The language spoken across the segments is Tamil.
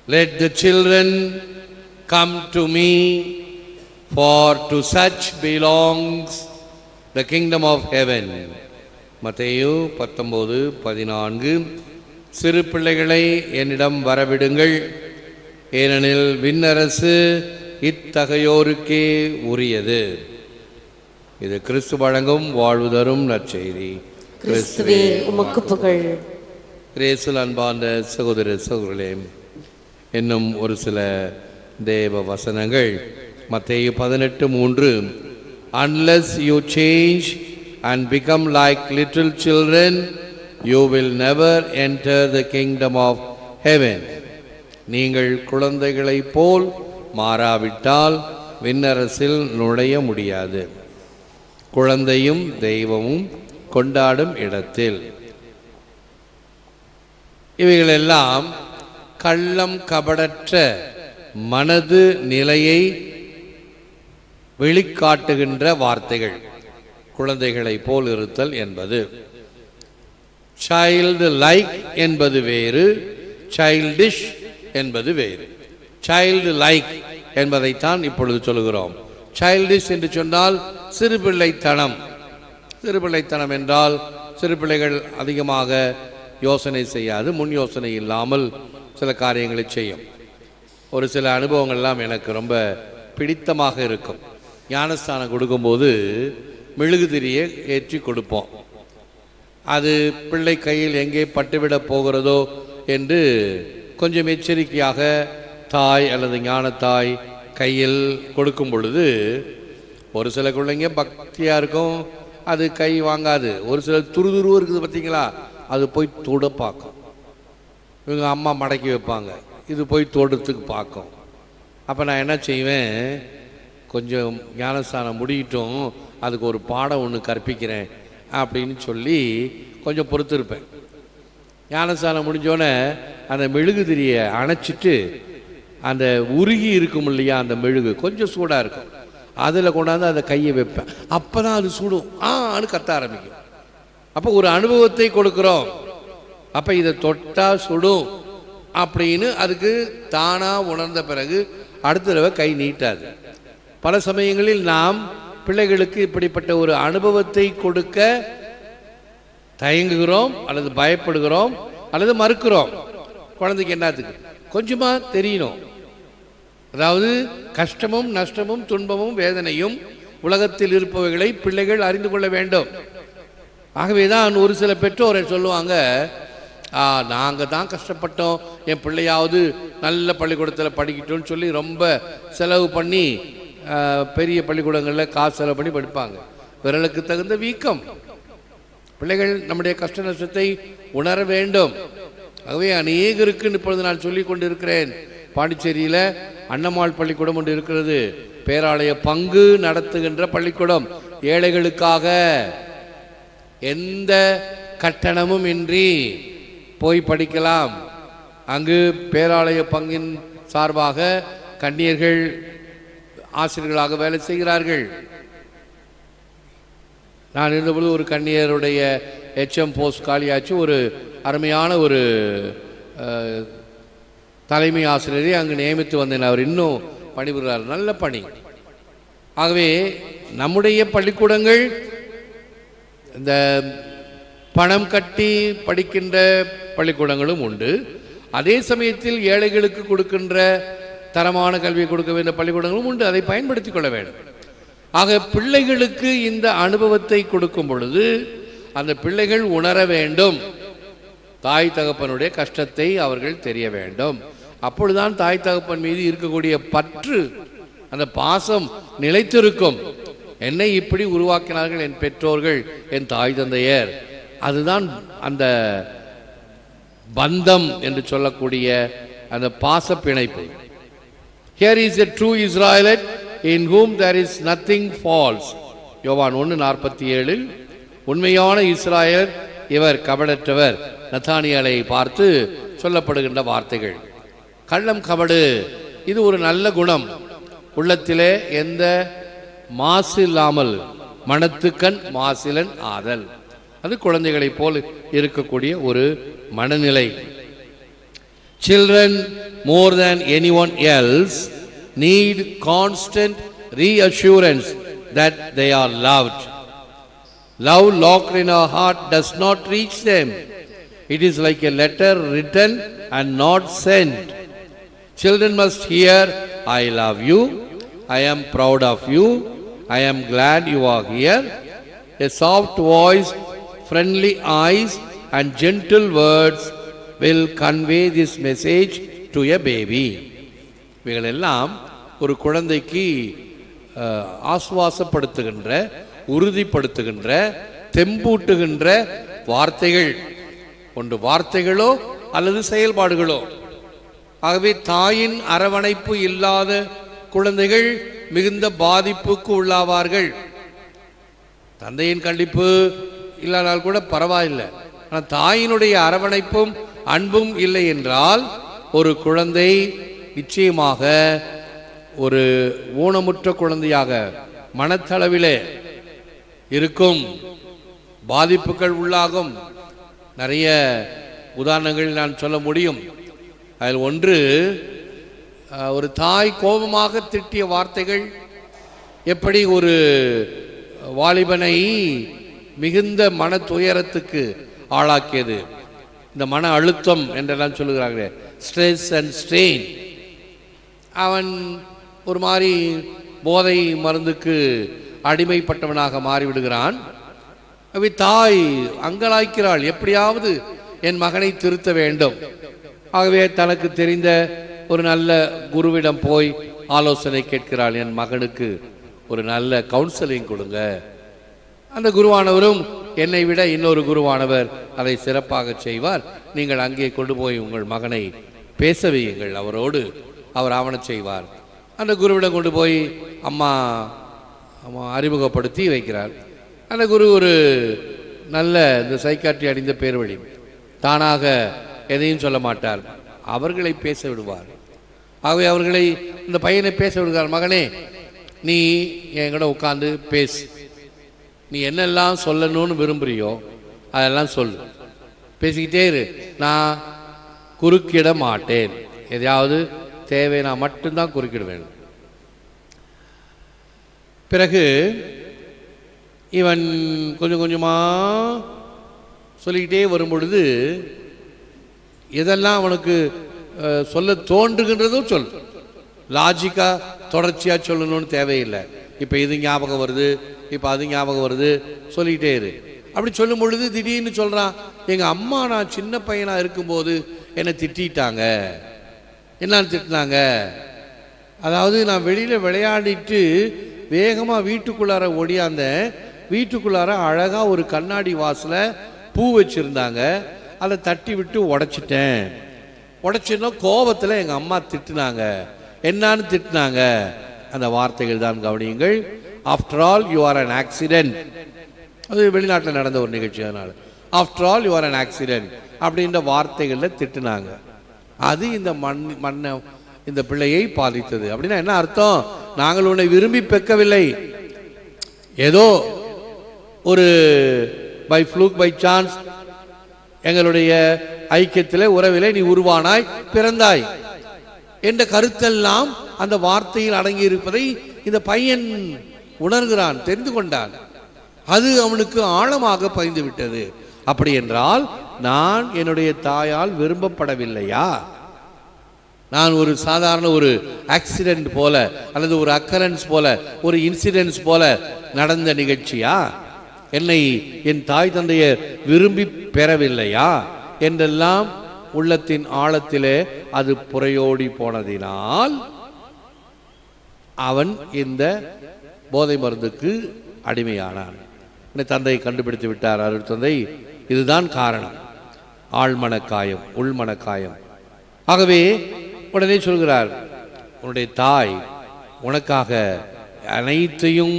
Let the children come to me, for to such belongs the kingdom of heaven. மத்தேயு பத்தொம்போது பதினான்கு சிறு பிள்ளைகளை என்னிடம் வரவிடுங்கள் ஏனெனில் விண்ணரசு இத்தகையோருக்கே உரியது இது கிறிஸ்து வழங்கும் வாழ்வு தரும் நற்செய்தி கிறிஸ்துவே உமக்கு புகழ் கிரேசுல் அன்பார்ந்த சகோதர சகோதரர்களே இன்னும் ஒரு சில தேவ வசனங்கள் மத்தேயு பதினெட்டு மூன்று unless you change and become like little children you will never enter the kingdom of heaven நீங்கள் குழந்தைகளைப் போல் மாறாவிட்டால் விண்ணரசில் நுழைய முடியாது குழந்தையும் தெய்வமும் கொண்டாடும் இடத்தில் இவைகளெல்லாம் கள்ளம் கபடற்ற மனது நிலையை வெளிக்காட்டுகின்ற வார்த்தைகள் குழந்தைகளைப் போல் இருத்தல் என்பது சைல்டு லைக் என்பது வேறு சைல்டிஷ் என்பது வேறு சைல்டு லைக் என்பதைத்தான் இப்பொழுது சொல்கிறோம் சைல்டிஷ் என்று சொன்னால் சிறுபிள்ளைத்தனம் சிறுபிள்ளைத்தனம் என்றால் சிறு பிள்ளைகள் அதிகமாக யோசனை செய்யாது முன் யோசனை இல்லாமல் சில காரியங்களை செய்யும் ஒரு சில அனுபவங்கள்லாம் எனக்கு ரொம்ப பிடித்தமாக இருக்கும் ஞானஸ்தானம் கொடுக்கும்போது மெழுகுதிரியை ஏற்றி கொடுப்போம் அது பிள்ளை கையில் எங்கே பட்டுவிட போகிறதோ என்று கொஞ்சம் எச்சரிக்கையாக தாய் அல்லது ஞானத்தாய் கையில் கொடுக்கும் பொழுது ஒரு சில பிள்ளைங்க பக்தியாக இருக்கும் அது கை வாங்காது ஒரு சில துருதுருவு இருக்குது பார்த்தீங்களா அது போய் தொட பார்க்கும் இவங்க அம்மா மடக்கி வைப்பாங்க இது போய் தொடுறதுக்கு பார்க்கும் அப்போ நான் என்ன செய்வேன் கொஞ்சம் ஞானஸ்தானம் முடியட்டும் அதுக்கு ஒரு பாடம் ஒன்று கற்பிக்கிறேன் அப்படின்னு சொல்லி கொஞ்சம் பொறுத்திருப்பேன் ஞானஸ்தானம் முடிஞ்சோடனே அந்த மெழுகுதிரியை அணைச்சிட்டு அந்த உருகி இருக்கும் இல்லையா அந்த மெழுகு கொஞ்சம் சூடாக இருக்கும் அதில் கொண்டாந்து அந்த கையை வைப்பேன் அப்போ தான் அது சுடும் ஆன்னு கத்த ஆரம்பிக்கும் அப்போ ஒரு அனுபவத்தை கொடுக்குறோம் அப்போ இதை தொட்டா சுடும் அப்படின்னு அதுக்கு தானாக உணர்ந்த பிறகு அடுத்த தடவை கை நீட்டாது பல சமயங்களில் நாம் பிள்ளைகளுக்கு இப்படிப்பட்ட ஒரு அனுபவத்தை கொடுக்க தயங்குகிறோம் அல்லது பயப்படுகிறோம் அல்லது மறுக்கிறோம் குழந்தைக்கு என்னத்துக்கு கொஞ்சமா தெரியணும் அதாவது கஷ்டமும் நஷ்டமும் துன்பமும் வேதனையும் உலகத்தில் இருப்பவைகளை பிள்ளைகள் அறிந்து கொள்ள வேண்டும் ஆகவே தான் ஒரு சில பெற்றோரை சொல்லுவாங்க நாங்கள் தான் கஷ்டப்பட்டோம் என் பிள்ளையாவது நல்ல பள்ளிக்கூடத்தில் படிக்கட்டும்னு சொல்லி ரொம்ப செலவு பண்ணி ஆ, பெரிய பள்ளிக்கூடங்களில் காசு செலவு பண்ணி படிப்பாங்க விரலுக்கு தகுந்த வீக்கம் பிள்ளைகள் நம்முடைய கஷ்ட நஷ்டத்தை உணர வேண்டும் ஆகவே அநேகருக்கு இப்பொழுது நான் சொல்லிக் கொண்டிருக்கிறேன் பாண்டிச்சேரியில் அன்னம்மாள் பள்ளிக்கூடம் ஒன்று இருக்கிறது பேராலய பங்கு நடத்துகின்ற பள்ளிக்கூடம் ஏழைகளுக்காக எந்த கட்டணமும் இன்றி போய் படிக்கலாம் அங்கு பேராலய பங்கின் சார்பாக கன்னியர்கள் ஆசிரியர்களாக வேலை செய்கிறார்கள் நான் இருந்தபோது ஒரு கன்னியருடைய ஹெச்எம் போஸ்ட் காலியாச்சு ஒரு அருமையான ஒரு அஹ், தலைமை ஆசிரியரை அங்கு நியமித்து வந்தேன் அவர் இன்னும் பணிபுரிகிறார் நல்ல பணி ஆகவே நம்முடைய பள்ளிக்கூடங்கள் இந்த பணம் கட்டி படிக்கின்ற பள்ளிக்கூடங்களும் உண்டு அதே சமயத்தில் ஏழைகளுக்கு கொடுக்கின்ற தரமான கல்வியை கொடுக்க வேண்டிய பள்ளிக்கூடங்களும் உண்டு அதை பயன்படுத்திக் கொள்ள வேண்டும் ஆக பிள்ளைகளுக்கு இந்த அனுபவத்தை கொடுக்கும் பொழுது அந்த பிள்ளைகள் உணர வேண்டும் தாய் தகப்பனுடைய கஷ்டத்தை அவர்கள் தெரிய வேண்டும் அப்பொழுதுதான் தாய் தகப்பன் மீது இருக்கக்கூடிய பற்று அந்த பாசம் நிலைத்திருக்கும் என்னை இப்படி உருவாக்கினார்கள் என் பெற்றோர்கள் என் தாய் தந்தையர் அதுதான் அந்த பந்தம் என்று சொல்லக்கூடிய அந்த பாச பிணைப்பு Here is a true Israelite in whom there is nothing false. யோவான் ஒன்று நாற்பத்தி ஏழில் உண்மையான இஸ்ராயல் இவர் கபடற்றவர் நத்தானியலை பார்த்து சொல்லப்படுகின்ற வார்த்தைகள் கள்ளம் கபடு இது ஒரு நல்ல குணம் உள்ளத்திலே எந்த மாசு இல்லாமல் மனத்துக்கண் மாசிலன் ஆதல் அது குழந்தைகளைப் போல் இருக்கக்கூடிய ஒரு மனநிலை Children, more than anyone else, need constant reassurance that they are loved. Love locked in our heart does not reach them. It is like a letter written and not sent. Children must hear, I love you, I am proud of you, I am glad you are here. A soft voice, friendly eyes, and gentle words will convey this message to a baby. இவைகளெல்லாம் ஒரு குழந்தைக்கு அஹ், ஆசுவாசப்படுத்துகின்ற உறுதிப்படுத்துகின்ற தெம்பூட்டுகின்ற வார்த்தைகள் ஒன்று வார்த்தைகளோ அல்லது செயல்பாடுகளோ ஆகவே தாயின் அரவணைப்பு இல்லாத குழந்தைகள் மிகுந்த பாதிப்புக்கு உள்ளாவார்கள் தந்தையின் கண்டிப்பு இல்லானால் கூட பரவாயில்லை ஆனால் தாயினுடைய அரவணைப்பும் அன்பும் இல்லை என்றால் ஒரு குழந்தை நிச்சயமாக ஒரு ஊனமுற்ற குழந்தையாக மனத்தளவிலே இருக்கும் பாதிப்புகள் உள்ளாகும் நிறைய உதாரணங்கள் நான் சொல்ல முடியும் அதில் ஒன்று அஹ், ஒரு தாய் கோபமாக திட்டிய வார்த்தைகள் எப்படி ஒரு வாலிபனை மிகுந்த மன துயரத்துக்கு ஆளாக்கியது இந்த மன அழுத்தம் என்றெல்லாம் சொல்லுகிறார்களே ஸ்ட்ரெஸ் அண்ட் ஸ்ட்ரெயின் அவன் ஒரு மாதிரி போதை மருந்துக்கு அடிமைப்பட்டவனாக மாறிவிடுகிறான் அவை தாய் அங்கலாய்க்கிறாள் எப்படியாவது என் மகனை திருத்த வேண்டும் ஆகவே தனக்கு தெரிந்த ஒரு நல்ல குருவிடம் போய் ஆலோசனை கேட்கிறாள் என் மகனுக்கு ஒரு நல்ல கவுன்சிலிங் கொடுங்க அந்த குருவானவரும் என்னை விட இன்னொரு குருவானவர் அதை சிறப்பாக செய்வார் நீங்கள் அங்கே கொண்டு போய் உங்கள் மகனை பேச வையுங்கள் அவரோடு அவர் ஆவணச் செய்வார் அந்த குருவிடம் கொண்டு போய் அம்மா அம்மா அறிமுகப்படுத்தி வைக்கிறார் அந்த குரு ஒரு நல்ல இந்த சைக்காட்ரி அடைந்த பேர் வழி தானாக எதையும் சொல்ல மாட்டார் அவர்களை பேச விடுவார் ஆகவே அவர்களை இந்த பையனை பேச விடுகிறார் மகனே நீ என் கூட உட்காந்து பேசு நீ என்னெல்லாம் சொல்லணும்னு விரும்புறியோ அதெல்லாம் சொல்லு பேசிக்கிட்டே இரு நான் குறுக்கிட மாட்டேன் எதையாவது தேவை நான் மட்டும்தான் குறுக்கிடுவேன் பிறகு இவன் கொஞ்சம் கொஞ்சமா சொல்லிக்கிட்டே வரும் பொழுது எதெல்லாம் அவனுக்கு அஹ், சொல்ல தோன்றுகின்றதும் சொல் லாஜிக்கா தொடர்ச்சியா சொல்லணும்னு தேவையில்லை இப்போ இது ஞாபகம் வருது இப்போ அது ஞாபகம் வருது சொல்லிக்கிட்டே இரு அப்படி சொல்லும் பொழுது திடீர்னு சொல்றான் எங்க அம்மா நான் சின்ன பையனா இருக்கும்போது என்னை திட்டிட்டாங்க என்னன்னு திட்டினாங்க அதாவது நான் வெளியில விளையாடிட்டு வேகமா வீட்டுக்குள்ளார ஓடியாந்தேன் வீட்டுக்குள்ளார அழகா ஒரு கண்ணாடி வாசல பூ வச்சிருந்தாங்க அதை தட்டி விட்டு உடைச்சிட்டேன் உடைச்சிருந்தா கோபத்துல எங்க அம்மா திட்டுனாங்க என்னன்னு திட்டுனாங்க அந்த வார்த்தைகள் தான் கவனியுங்கள் after all you are an accident அது வெளிநாட்டில் நடந்த ஒரு நிகழ்ச்சி அதனால after all you are an accident அப்படின்ற வார்த்தைகளில் திட்டுனாங்க அது இந்த மண் மண்ணை இந்த பிள்ளையை பாதித்தது அப்படின்னா என்ன அர்த்தம் நாங்கள் உன்னை விரும்பி பெக்கவில்லை ஏதோ ஒரு பை ஃப்ளூக் பை சான்ஸ் எங்களுடைய ஐக்கியத்திலே உறவிலே நீ உருவானாய் பிறந்தாய் என்ற கருத்தெல்லாம் அந்த வார்த்தையில் அடங்கி இருப்பதை இந்த பையன் உணர்கிறான் தெரிந்து கொண்டான் அது அவனுக்கு ஆழமாக பதிந்து விட்டது அப்படி என்றால் நான் என்னுடைய தாயால் விரும்பப்படவில்லையா நான் ஒரு சாதாரண ஒரு ஆக்சிடென்ட் போல அல்லது ஒரு அக்கரன்ஸ் போல ஒரு இன்சிடென்ட்ஸ் போல நடந்த நிகழ்ச்சியா என்னை என் தாய் தந்தையை விரும்பி பெறவில்லையா என்றெல்லாம் உள்ளத்தின் ஆழத்திலே அது புறையோடி போனதினால் அவன் இந்த போதை மருந்துக்கு அடிமையானான் என்னை தந்தை கண்டுபிடித்து விட்டார் அருள் தந்தை இதுதான் காரணம் ஆழ்மனக்காயம் உள்மனக்காயம் ஆகவே உடனே சொல்கிறார் உன்னுடைய தாய் உனக்காக அனைத்தையும்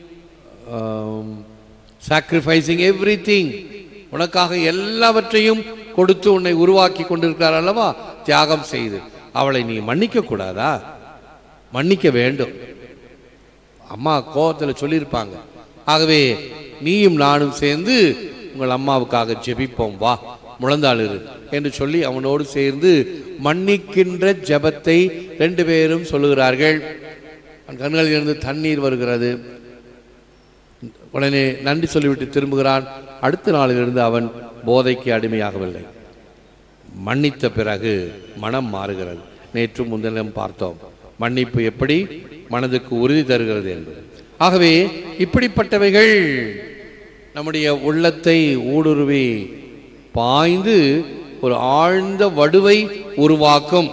சாக்ரிஃபைசிங் எவ்ரி உனக்காக எல்லாவற்றையும் கொடுத்து உன்னை உருவாக்கி கொண்டிருக்கிறார் அல்லவா தியாகம் செய்து அவளை நீ மன்னிக்க கூடாதா மன்னிக்க வேண்டும் அம்மா கோபத்தில் சொல்லியிருப்பாங்க ஆகவே நீயும் நானும் சேர்ந்து உங்கள் அம்மாவுக்காக ஜெபிப்போம் வா முழந்தாளிரு என்று சொல்லி அவனோடு சேர்ந்து மன்னிக்கின்ற ஜெபத்தை ரெண்டு பேரும் சொல்லுகிறார்கள் அவன் கண்களில் இருந்து தண்ணீர் வருகிறது உடனே நன்றி சொல்லிவிட்டு திரும்புகிறான் அடுத்த நாளிலிருந்து அவன் போதைக்கு அடிமையாகவில்லை மன்னித்த பிறகு மனம் மாறுகிறது நேற்று முன்தினம் பார்த்தோம் மன்னிப்பு எப்படி மனதுக்கு உறுதி தருகிறது என்பது ஆகவே இப்படிப்பட்டவைகள் நம்முடைய உள்ளத்தை ஊடுருவி பாய்ந்து ஒரு ஆழ்ந்த வடுவை உருவாக்கும்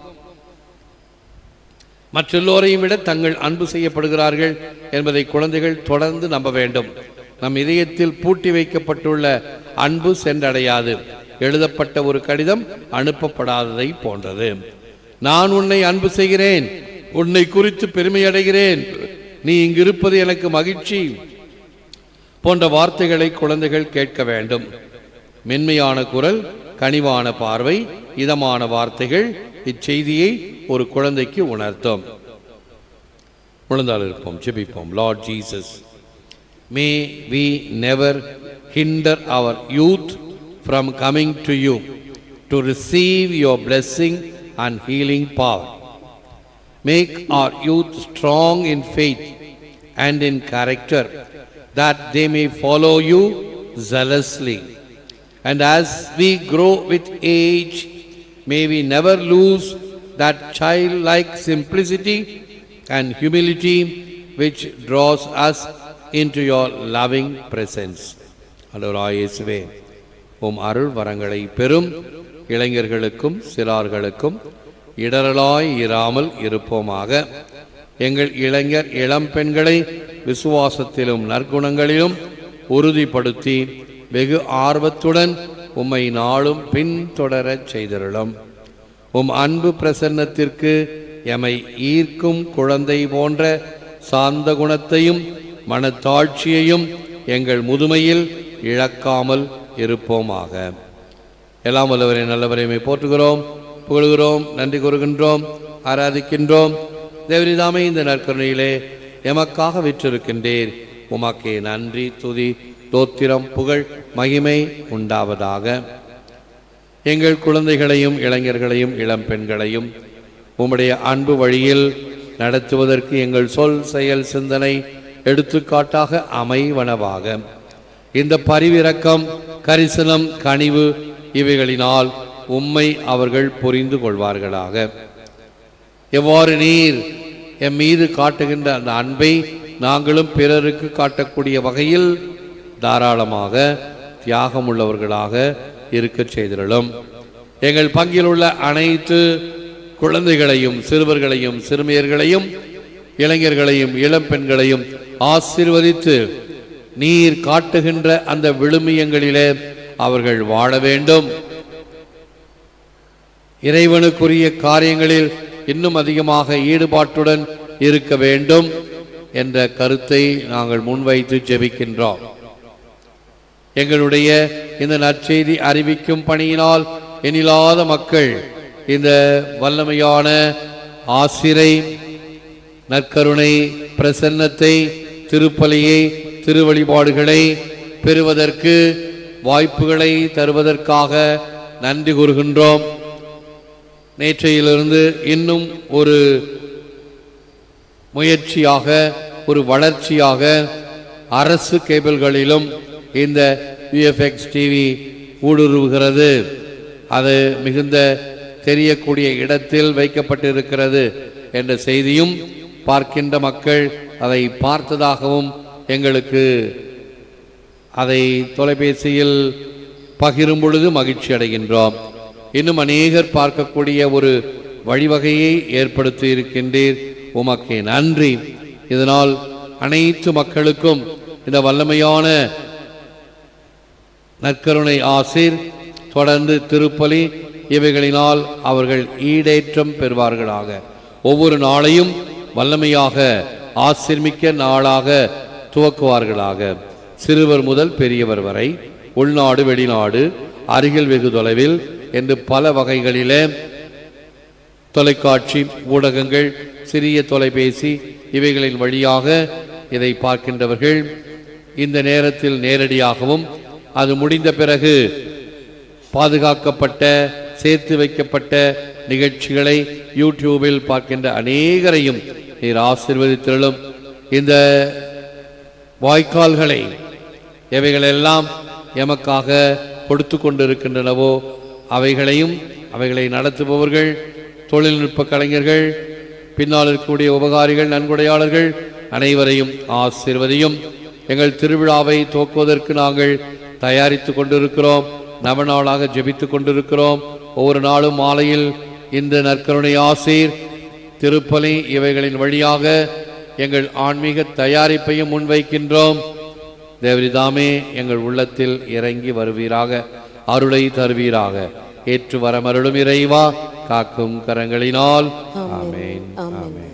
மற்றெல்லோரையும் விட தங்கள் அன்பு செய்யப்படுகிறார்கள் என்பதை குழந்தைகள் தொடர்ந்து நம்ப வேண்டும் நம் இதயத்தில் பூட்டி வைக்கப்பட்டுள்ள அன்பு சென்றடையாது எழுதப்பட்ட ஒரு கடிதம் அனுப்பப்படாததை போன்றது நான் உன்னை அன்பு செய்கிறேன் உன்னை குறித்து பெருமை அடைகிறேன் நீ இங்கிருப்பது எனக்கு மகிழ்ச்சி போன்ற வார்த்தைகளை குழந்தைகள் கேட்க வேண்டும் மென்மையான குரல் கனிவான பார்வை இதமான வார்த்தைகள் இச்செய்தியை ஒரு குழந்தைக்கு உணர்த்தும் முழந்தால் இருப்போம் ஜெபிப்போம் Lord Jesus may we never hinder our youth from coming to you to receive your blessing and healing power Make our youth strong in faith and in character, that they may follow you zealously. And as we grow with age, may we never lose that childlike simplicity and humility which draws us into your loving presence. ஆண்டவராய் இயேசுவே உம் அருள் வரங்களை பெறும் இளைஞர்களுக்கும் சிறார்களுக்கும் இடரலாய் இராமல் இருப்போமாக எங்கள் இளைஞர் இளம் பெண்களை விசுவாசத்திலும் நற்குணங்களிலும் உறுதிப்படுத்தி வெகு ஆர்வத்துடன் உம்மை நாளும் பின்தொடரச் செய்திருளும் உம் அன்பு பிரசன்னத்திற்கு எமை ஈர்க்கும் குழந்தை போன்ற சாந்த குணத்தையும் மனத்தாட்சியையும் எங்கள் முதுமையில் இழக்காமல் இருப்போமாக எல்லாம் வல்லவரை நல்லவரையுமே போற்றுகிறோம் புகழுகிறோம் நன்றி கூறுகின்றோம் ஆராதிக்கின்றோம் தேவரிதாமே இந்த நற்கருணையிலே எமக்காக விற்றிருக்கின்றீர் உமக்கே நன்றி துதி தோத்திரம் புகழ் மகிமை உண்டாவதாக எங்கள் குழந்தைகளையும் இளைஞர்களையும் இளம் பெண்களையும் உம்முடைய அன்பு வழியில் நடத்துவதற்கு எங்கள் சொல் செயல் சிந்தனை எடுத்துக்காட்டாக அமைவனவாக இந்த பரிவிரக்கம் கரிசனம் கனிவு இவைகளினால் உம்மை அவர்கள் புரிந்து கொள்வார்களாக எவ்வாறு நீர் எம் மீது காட்டுகின்ற அந்த அன்பை நாங்களும் பிறருக்கு காட்டக்கூடிய வகையில் தாராளமாக தியாகமுள்ளவர்களாக இருக்கச் செய்திருளும் எங்கள் பங்கில் உள்ள அனைத்து குழந்தைகளையும் சிறுவர்களையும் சிறுமியர்களையும் இளைஞர்களையும் இளம் பெண்களையும் ஆசீர்வதித்து நீர் காட்டுகின்ற அந்த விழுமியங்களிலே அவர்கள் வாழ வேண்டும் இறைவனுக்குரிய காரியங்களில் இன்னும் அதிகமாக ஈடுபாட்டுடன் இருக்க வேண்டும் என்ற கருத்தை நாங்கள் முன்வைத்து ஜெபிக்கின்றோம் எங்களுடைய இந்த நற்செய்தி அறிவிக்கும் பணியினால் எண்ணிலாத மக்கள் இந்த வல்லமையான ஆசிரை நற்கருணை பிரசன்னத்தை திருப்பலியை திருவழிபாடுகளை பெறுவதற்கு வாய்ப்புகளை தருவதற்காக நன்றி கூறுகின்றோம் நேற்றையிலிருந்து இன்னும் ஒரு முயற்சியாக ஒரு வளர்ச்சியாக அரசு கேபிள்களிலும் இந்த யுஎஃப்எக்ஸ் டிவி ஊடுருவுகிறது அது மிகுந்த தெரியக்கூடிய இடத்தில் வைக்கப்பட்டிருக்கிறது என்ற செய்தியும் பார்க்கின்ற மக்கள் அதை பார்த்ததாகவும் எங்களுக்கு அதை தொலைபேசியில் பகிரும் பொழுது மகிழ்ச்சி அடைகின்றோம் இன்னும் அநேகர் பார்க்கக்கூடிய ஒரு வழிவகையை ஏற்படுத்தி இருக்கின்றீர் உமக்கு நன்றி இதனால் அனைத்து மக்களுக்கும் இந்த வல்லமையான நற்கருணை ஆசீர் தொடர்ந்து திருப்பலி இவைகளினால் அவர்கள் ஈடேற்றம் பெறுவார்களாக ஒவ்வொரு நாளையும் வல்லமையாக ஆசிர்மிக்க நாளாக துவக்குவார்களாக சிறுவர் முதல் பெரியவர் வரை உள்நாடு வெளிநாடு அருகில் வெகு தொலைவில் என்று பல வகைகளிலே தொலைக்காட்சி ஊடகங்கள் சிறிய தொலைபேசி இவைகளின் வழியாக இதை பார்க்கின்றவர்கள் இந்த நேரத்தில் நேரடியாகவும் அது முடிந்த பிறகு பாதுகாக்கப்பட்ட சேர்த்து வைக்கப்பட்ட நிகழ்ச்சிகளை யூடியூபில் பார்க்கின்ற அநேகரையும் நீர் ஆசீர்வதித்திருளும் இந்த வாய்க்கால்களை எவைகளெல்லாம் எமக்காக கொடுத்து கொண்டிருக்கின்றனவோ அவைகளையும் அவைகளை நடத்துபவர்கள் தொழில்நுட்ப கலைஞர்கள் பின்னால் இருக்கக்கூடிய உபகாரிகள் நன்கொடையாளர்கள் அனைவரையும் ஆசீர்வதியும் எங்கள் திருவிழாவை துவக்குவதற்கு நாங்கள் தயாரித்து கொண்டிருக்கிறோம் நவநாளாக ஜெபித்து கொண்டிருக்கிறோம் ஒவ்வொரு நாளும் மாலையில் இந்த நற்கருணை ஆசீர் திருப்பலி இவைகளின் வழியாக எங்கள் ஆன்மீக தயாரிப்பையும் முன்வைக்கின்றோம் தேவரிதாமே எங்கள் உள்ளத்தில் இறங்கி வருவீராக அருளை தருவீராக ஏற்று வரமருளும் இறைவா காக்கும் கரங்களினால் ஆமென் ஆமென்